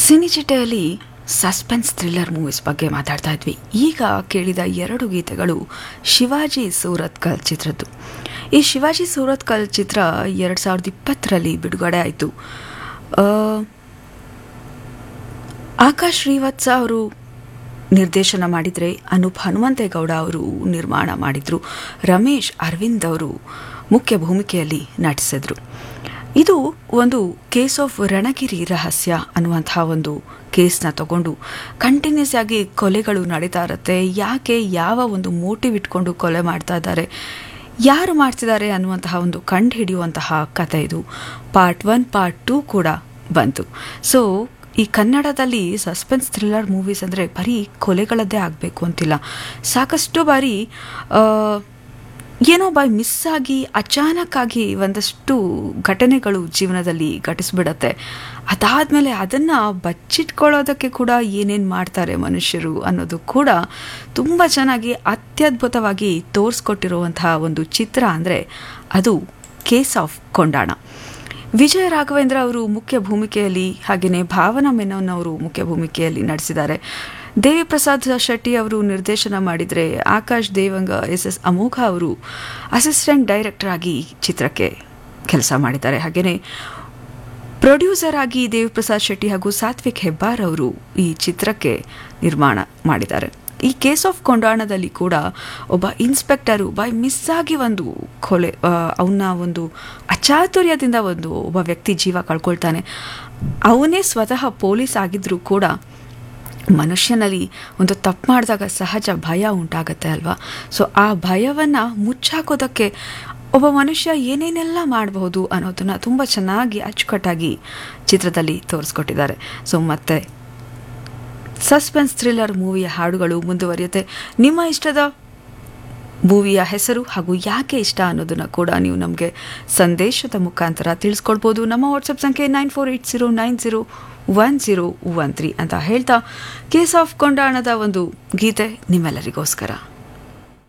ಸಿನಿಚಿಟೆಯಲ್ಲಿ suspense thriller movies ಬಗ್ಗೆ ಮಾತಾಡ್ತಾ ಇದ್ವಿ ಈಗ ಕೇಳಿದ ಎರಡು ಗೀತೆಗಳು ಶಿವಾಜಿ ಸೂರತ್ಕಲ್ ಚಿತ್ರದ್ದು ಈ ಶಿವಾಜಿ ಸೂರತ್ಕಲ್ ಚಿತ್ರ ಎರಡು ಸಾವಿರದ ಇಪ್ಪತ್ತರಲ್ಲಿ ಬಿಡುಗಡೆ ಆಯಿತು ಆಕಾಶ್ ಶ್ರೀವತ್ಸ ಅವರು ನಿರ್ದೇಶನ ಮಾಡಿದರೆ ಅನೂಪ್ ಹನುಮಂತೇಗೌಡ ಅವರು ನಿರ್ಮಾಣ ಮಾಡಿದರು ರಮೇಶ್ ಅರವಿಂದ್ ಅವರು ಮುಖ್ಯ ಭೂಮಿಕೆಯಲ್ಲಿ ನಟಿಸಿದ್ರು ಇದು ಒಂದು ಕೇಸ್ ಆಫ್ ರಣಗಿರಿ ರಹಸ್ಯ ಅನ್ನುವಂತಹ ಒಂದು ಕೇಸ್ನ ತಗೊಂಡು ಕಂಟಿನ್ಯೂಸ್ ಆಗಿ ಕೊಲೆಗಳು ನಡೀತಾ ಇರುತ್ತೆ ಯಾಕೆ ಯಾವ ಒಂದು ಮೋಟಿವ್ ಇಟ್ಕೊಂಡು ಕೊಲೆ ಮಾಡ್ತಾ ಇದ್ದಾರೆ ಯಾರು ಮಾಡ್ತಿದ್ದಾರೆ ಅನ್ನುವಂತಹ ಒಂದು ಕಂಡು ಹಿಡಿಯುವಂತಹ ಕಥೆ ಇದು ಪಾರ್ಟ್ ಒನ್ ಪಾರ್ಟ್ ಟೂ ಕೂಡ ಬಂತು ಸೊ ಈ ಕನ್ನಡದಲ್ಲಿ ಸಸ್ಪೆನ್ಸ್ ಥ್ರಿಲ್ಲರ್ ಮೂವೀಸ್ ಅಂದರೆ ಬರೀ ಕೊಲೆಗಳದ್ದೇ ಆಗಬೇಕು ಅಂತಿಲ್ಲ ಸಾಕಷ್ಟು ಬಾರಿ ಏನೋ ಬೈ ಮಿಸ್ ಆಗಿ ಅಚಾನಕ್ಕಾಗಿ ಒಂದಷ್ಟು ಘಟನೆಗಳು ಜೀವನದಲ್ಲಿ ಘಟಿಸ್ಬಿಡತ್ತೆ ಅದಾದಮೇಲೆ ಅದನ್ನು ಬಚ್ಚಿಟ್ಕೊಳ್ಳೋದಕ್ಕೆ ಕೂಡ ಏನೇನು ಮಾಡ್ತಾರೆ ಮನುಷ್ಯರು ಅನ್ನೋದು ಕೂಡ ತುಂಬ ಚೆನ್ನಾಗಿ ಅತ್ಯದ್ಭುತವಾಗಿ ತೋರಿಸ್ಕೊಟ್ಟಿರುವಂತಹ ಒಂದು ಚಿತ್ರ ಅಂದರೆ ಅದು ಕೇಸ್ ಆಫ್ ಕೊಂಡಾಣ ವಿಜಯ ರಾಘವೇಂದ್ರ ಅವರು ಮುಖ್ಯ ಭೂಮಿಕೆಯಲ್ಲಿ ಹಾಗೆಯೇ ಭಾವನಾ ಮೆನನ್ ಅವರು ಮುಖ್ಯ ಭೂಮಿಕೆಯಲ್ಲಿ ನಡೆಸಿದ್ದಾರೆ ದೇವಿ ಪ್ರಸಾದ್ ಶೆಟ್ಟಿ ಅವರು ನಿರ್ದೇಶನ ಮಾಡಿದರೆ ಆಕಾಶ್ ದೇವಂಗ ಎಸ್ ಎಸ್ ಅಮೋಘ ಅವರು ಅಸಿಸ್ಟೆಂಟ್ ಡೈರೆಕ್ಟರ್ ಆಗಿ ಚಿತ್ರಕ್ಕೆ ಕೆಲಸ ಮಾಡಿದ್ದಾರೆ ಹಾಗೆಯೇ ಪ್ರೊಡ್ಯೂಸರ್ ಆಗಿ ದೇವಿ ಪ್ರಸಾದ್ ಶೆಟ್ಟಿ ಹಾಗೂ ಸಾತ್ವಿಕ್ ಹೆಬ್ಬಾರ್ ಅವರು ಈ ಚಿತ್ರಕ್ಕೆ ನಿರ್ಮಾಣ ಮಾಡಿದ್ದಾರೆ ಈ ಕೇಸ್ ಆಫ್ ಕೊಂಡಾಣದಲ್ಲಿ ಕೂಡ ಒಬ್ಬ ಇನ್ಸ್ಪೆಕ್ಟರು ಬೈ ಮಿಸ್ ಆಗಿ ಒಂದು ಕೊಲೆ ಅವನ ಒಂದು ಅಚಾತುರ್ಯದಿಂದ ಒಂದು ಒಬ್ಬ ವ್ಯಕ್ತಿ ಜೀವ ಕಳ್ಕೊಳ್ತಾನೆ ಅವನೇ ಸ್ವತಃ ಪೊಲೀಸ್ ಆಗಿದ್ರೂ ಕೂಡ ಮನುಷ್ಯನಲ್ಲಿ ಒಂದು ತಪ್ಪು ಮಾಡಿದಾಗ ಸಹಜ ಭಯ ಉಂಟಾಗತ್ತೆ ಅಲ್ವಾ ಸೊ ಆ ಭಯವನ್ನು ಮುಚ್ಚಾಕೋದಕ್ಕೆ ಒಬ್ಬ ಮನುಷ್ಯ ಏನೇನೆಲ್ಲ ಮಾಡಬಹುದು ಅನ್ನೋದನ್ನು ತುಂಬ ಚೆನ್ನಾಗಿ ಅಚ್ಚುಕಟ್ಟಾಗಿ ಚಿತ್ರದಲ್ಲಿ ತೋರಿಸ್ಕೊಟ್ಟಿದ್ದಾರೆ ಸೊ ಮತ್ತೆ ಸಸ್ಪೆನ್ಸ್ ಥ್ರಿಲ್ಲರ್ ಮೂವಿಯ ಹಾಡುಗಳು ಮುಂದುವರಿಯುತ್ತೆ ನಿಮ್ಮ ಇಷ್ಟದ ಮೂವಿಯ ಹೆಸರು ಹಾಗೂ ಯಾಕೆ ಇಷ್ಟ ಅನ್ನೋದನ್ನು ಕೂಡ ನೀವು ನಮಗೆ ಸಂದೇಶದ ಮುಖಾಂತರ ತಿಳಿಸ್ಕೊಳ್ಬೋದು ನಮ್ಮ ವಾಟ್ಸಪ್ ಸಂಖ್ಯೆ nine four eight zero nine zero one zero one three ಅಂತ ಹೇಳ್ತಾ ಕೇಸ್ ಆಫ್ ಕೊಂಡಾಣದ ಒಂದು ಗೀತೆ ನಿಮ್ಮೆಲ್ಲರಿಗೋಸ್ಕರ